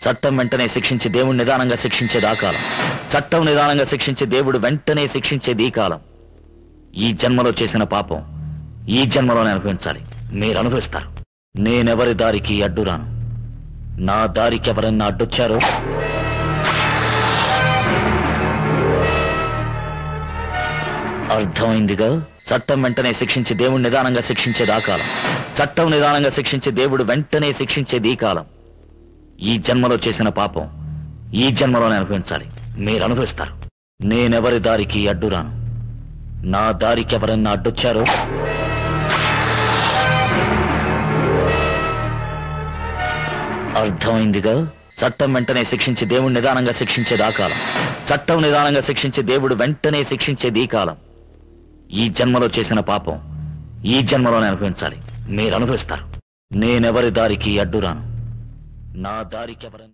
చట్టం వెంటనే శిక్షించి దేవుడు నిదానంగా శిక్షించేది ఆ కాలం చట్టం నిదానంగా శిక్షించే దేవుడు వెంటనే శిక్షించేది ఈ కాలం ఈ జన్మలో చేసిన పాపం ఈ జన్మలోనే అనుభవించాలి మీరు అనుభవిస్తారు నేనెవరి దారికి అడ్డురాను నా దారికి ఎవరన్నా అడ్డొచ్చారో అర్థమైందిగా చట్టం వెంటనే శిక్షించి దేవుడు నిదానంగా శిక్షించేది ఆ కాలం చట్టం నిదానంగా శిక్షించే దేవుడు వెంటనే శిక్షించేది ఈ కాలం ఈ జన్మలో చేసిన పాపం ఈ జన్మలోనే అనుభవించాలి మీరు అనుభవిస్తారు నేనెవరి దారికి అడ్డురాను నా దారికి ఎవరన్నా అడ్డొచ్చారో అర్థమైందిగా చట్టం వెంటనే శిక్షించి దేవుడు నిదానంగా శిక్షించేది ఆ కాలం చట్టం నిదానంగా శిక్షించే దేవుడు వెంటనే శిక్షించేది ఈ కాలం ఈ జన్మలో చేసిన పాపం ఈ జన్మలోనే అనుభవించాలి మీరు అనుభవిస్తారు నేనెవరి దారికి అడ్డురాను నా దారికి ఎవరన్నా